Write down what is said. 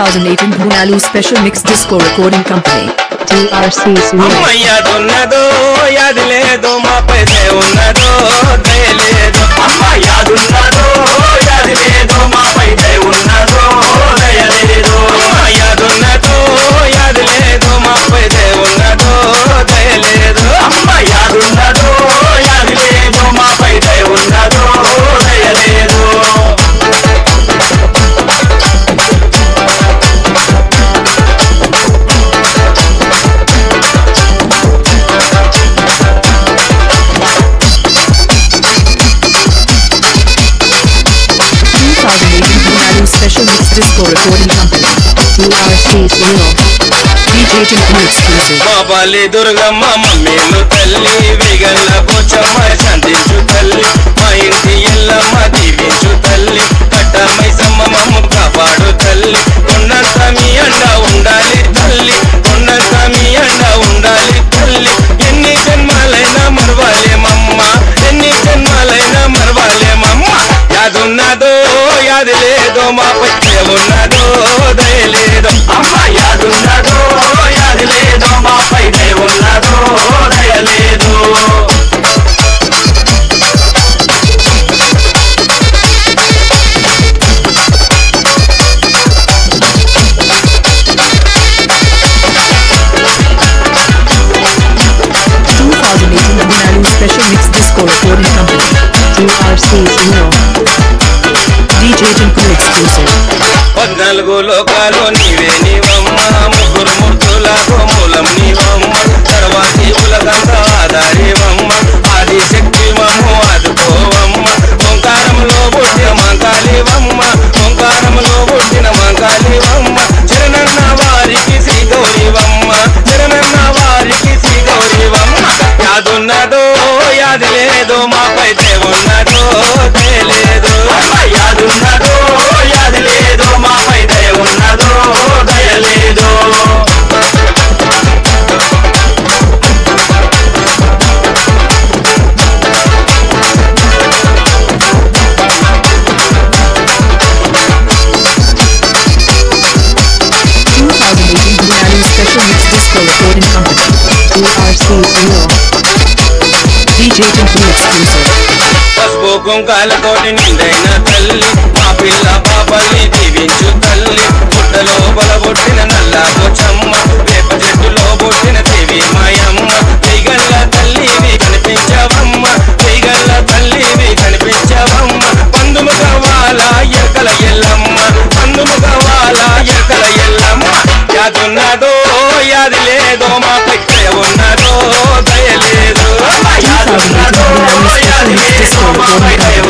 2018 Bhunalu Special Mix Disco Recording Company. DRC Sunil. అమ్మయ్యాదున్నదో యాది లేదు మాపై ఉన్నదో దయ లేదు అమ్మయ్యాదున్నదో యాది లేదు మాపై ఉన్నదో దయ లేదు అమ్మయ్యాదున్నదో యాది లేదు మాపై ఉన్నదో దయ లేదు అమ్మయ్యాదున్నదో యాది లేదు మాపై ఉన్నదో దయ లేదు Bhunalu Special Mix Disco Recording Company. DRC Sunil. DJ Tinku Exclusive. మా బాలి దుర్గమ్మ మమ్మీలు తల్లి వేగల్ల పోచమ్మ శాంతించు తల్లి మా ఇంటి ఎల్లమ్మ దీవించు తల్లి కట్టమై సమ్మమ్మ కాపాడు తల్లి ఉన్నంత మీ అండ ఉండాలి తల్లి ఉన్నంత మీ అండ ఉండాలి తల్లి ఎన్ని జన్మాలైనా మరవాలేమమ్మ ఎన్ని జన్మాలైనా మరవాలేమమ్మ యాదున్నదో యాది లేదో మా పచ్చే ఉన్నదో దయ లేదో అమ్మ యాదున్నదో యాది లేదో మా పై దయ ఉన్నదో దయ లేదు Bhunalu Special Mix Disco Recording Company. DRC Sunil. DJ Tinku Exclusive. పద్నాలుగు లోకాలు నీవే నీవమ్మ ముగ్గురు మూర్తులకు మూలం నీవమ్మ తర్వాతి ఉలగంత ఆధారివమ్మ ఆది శక్తి మమ్ము ఆదుకోవమ్మ ఓంకారంలో పుట్టిన మంకాళివమ్మ ఓంకారంలో పుట్టిన మంకాళివమ్మ చరణన్న వారికి శ్రీ గౌరీవమ్మ చరణన్న వారికి శ్రీ గౌరీవమ్మ యాదున్నదో యాది లేదో మాపై దేవున్నదో తెలియదు యాదున్నదో యాది లేదో మాపై దయ ఉన్నదో దయ లేదు Bhunalu Special Mix Disco Recording Company. DRC Sunil. DJ Tinku Exclusive. పసుపు కుంకాలతోటి నిండైన తల్లి మా పిల్ల పాపల్ని దీవించు తల్లి పుట్టలో బలబొట్టిన నల్లాతో చమ్మ వేప చెట్టులో బొట్టిన దేవి మాయమ్మ వెయ్యగల్ల తల్లివి కనిపించవమ్మ వెయ్యగల్ల తల్లివి కనిపించవమ్మ పందుము కావాలా ఎక్కల ఎల్లమ్మ పందుము కావాలా ఎక్కల ఎల్లమ్మ యాదున్నదో యాది లేదో మా పైన ఉన్నదో దయ లేదు యాదున్నదో యాది లేదో మా పైన